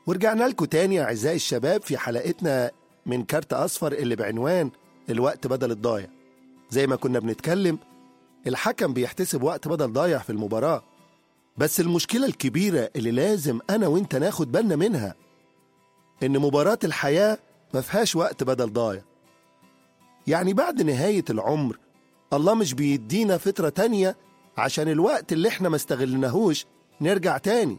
ورجعنا لكم تاني يا أعزائي الشباب في حلقتنا من كارت أصفر اللي بعنوان الوقت بدل الضايع زي ما كنا بنتكلم الحكم بيحتسب وقت بدل ضايع في المباراة بس المشكلة الكبيرة اللي لازم أنا وإنت ناخد بالنا منها إن مباراة الحياة ما فيهاش وقت بدل ضايع يعني بعد نهاية العمر الله مش بيدينا فترة تانية عشان الوقت اللي احنا ما استغلناهوش نرجع تاني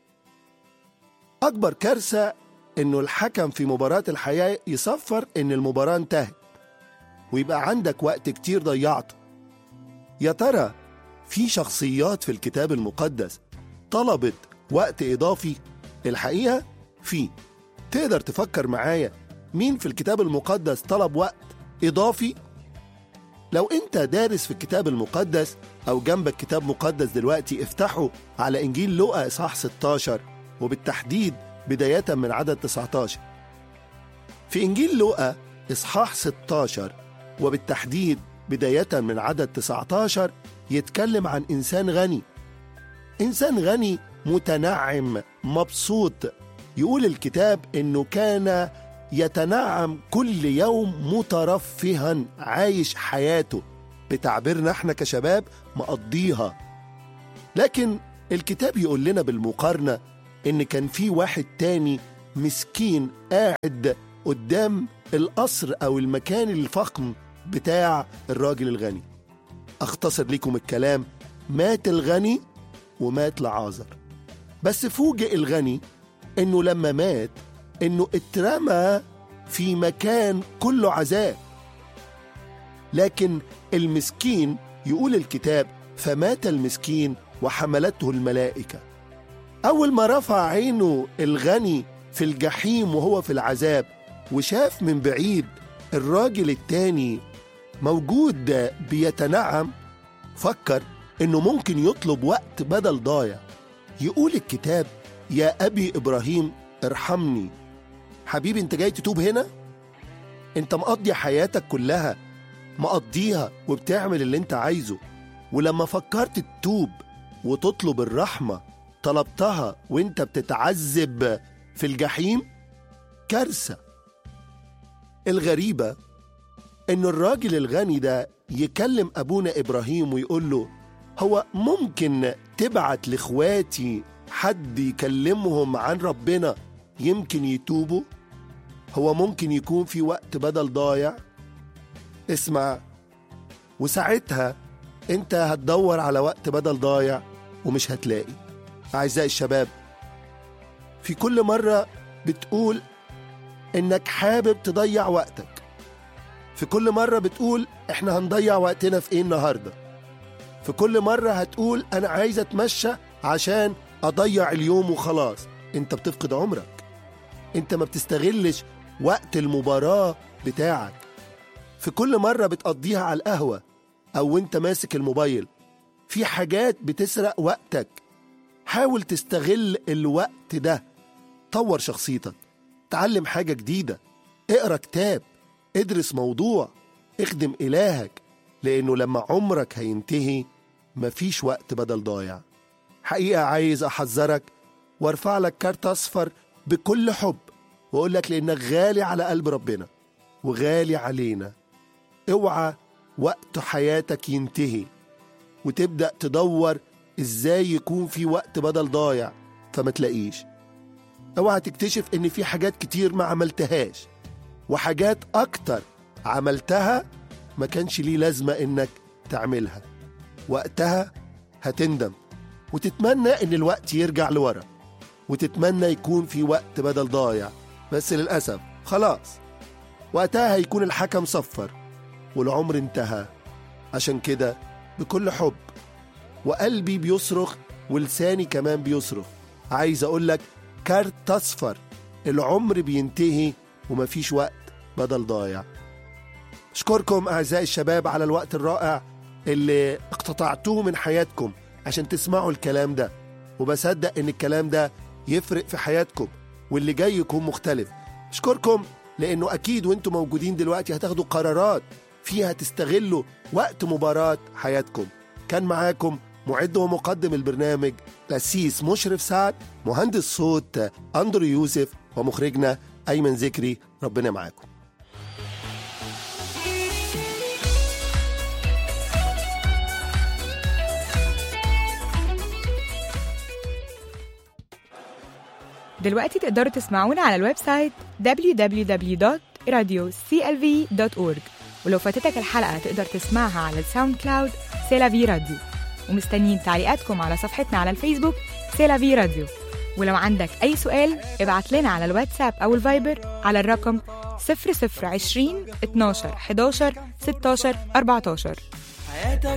أكبر كارثة إنه الحكم في مباراة الحياة يصفر إن المباراة انتهت ويبقى عندك وقت كتير ضيعته يا ترى في شخصيات في الكتاب المقدس طلبت وقت إضافي الحقيقة في تقدر تفكر معايا مين في الكتاب المقدس طلب وقت إضافي لو أنت دارس في الكتاب المقدس أو جنبك كتاب مقدس دلوقتي افتحه على إنجيل لوقا إصحاح 16 وبالتحديد بداية من عدد 19 في إنجيل لوقا إصحاح 16 وبالتحديد بداية من عدد 19 يتكلم عن إنسان غني إنسان غني متنعم مبسوط يقول الكتاب إنه كان يتنعم كل يوم مترفها عايش حياته بتعبيرنا احنا كشباب مقضيها لكن الكتاب يقول لنا بالمقارنة إن كان في واحد تاني مسكين قاعد قدام القصر أو المكان الفخم بتاع الراجل الغني أختصر لكم الكلام مات الغني ومات لعازر بس فوجئ الغني إنه لما مات إنه اترمى في مكان كله عذاب لكن المسكين يقول الكتاب فمات المسكين وحملته الملائكة أول ما رفع عينه الغني في الجحيم وهو في العذاب وشاف من بعيد الراجل التاني موجود بيتنعم فكر إنه ممكن يطلب وقت بدل ضايع يقول الكتاب يا أبي إبراهيم ارحمني حبيبي انت جاي تتوب هنا انت مقضي حياتك كلها مقضيها وبتعمل اللي انت عايزه ولما فكرت تتوب وتطلب الرحمة طلبتها وانت بتتعذب في الجحيم كارثة الغريبة ان الراجل الغني ده يكلم ابونا ابراهيم ويقول له هو ممكن تبعت لاخواتي حد يكلمهم عن ربنا يمكن يتوبوا هو ممكن يكون في وقت بدل ضايع اسمع وساعتها انت هتدور على وقت بدل ضايع ومش هتلاقي اعزائي الشباب في كل مره بتقول انك حابب تضيع وقتك في كل مره بتقول احنا هنضيع وقتنا في ايه النهارده في كل مره هتقول انا عايز اتمشى عشان اضيع اليوم وخلاص انت بتفقد عمرك انت ما بتستغلش وقت المباراه بتاعك في كل مره بتقضيها على القهوه او انت ماسك الموبايل في حاجات بتسرق وقتك حاول تستغل الوقت ده طور شخصيتك تعلم حاجة جديدة اقرا كتاب ادرس موضوع اخدم إلهك لأنه لما عمرك هينتهي مفيش وقت بدل ضايع حقيقة عايز أحذرك وارفع لك كارت أصفر بكل حب وأقول لك لأنك غالي على قلب ربنا وغالي علينا اوعى وقت حياتك ينتهي وتبدأ تدور ازاي يكون في وقت بدل ضايع فما تلاقيش اوعى تكتشف ان في حاجات كتير ما عملتهاش وحاجات اكتر عملتها ما كانش ليه لازمة انك تعملها وقتها هتندم وتتمنى ان الوقت يرجع لورا وتتمنى يكون في وقت بدل ضايع بس للأسف خلاص وقتها هيكون الحكم صفر والعمر انتهى عشان كده بكل حب وقلبي بيصرخ ولساني كمان بيصرخ عايز اقول لك كارت اصفر العمر بينتهي ومفيش وقت بدل ضايع اشكركم اعزائي الشباب على الوقت الرائع اللي اقتطعتوه من حياتكم عشان تسمعوا الكلام ده وبصدق ان الكلام ده يفرق في حياتكم واللي جاي يكون مختلف اشكركم لانه اكيد وانتم موجودين دلوقتي هتاخدوا قرارات فيها تستغلوا وقت مباراة حياتكم كان معاكم معد ومقدم البرنامج قسيس مشرف سعد مهندس صوت أندرو يوسف ومخرجنا أيمن ذكري ربنا معاكم دلوقتي تقدروا تسمعونا على الويب سايت www.radioclv.org ولو فاتتك الحلقة تقدر تسمعها على الساوند كلاود سيلافي راديو ومستنيين تعليقاتكم على صفحتنا على الفيسبوك سيلافي راديو ولو عندك أي سؤال ابعت لنا على الواتساب أو الفايبر على الرقم 0020 12 11 16 14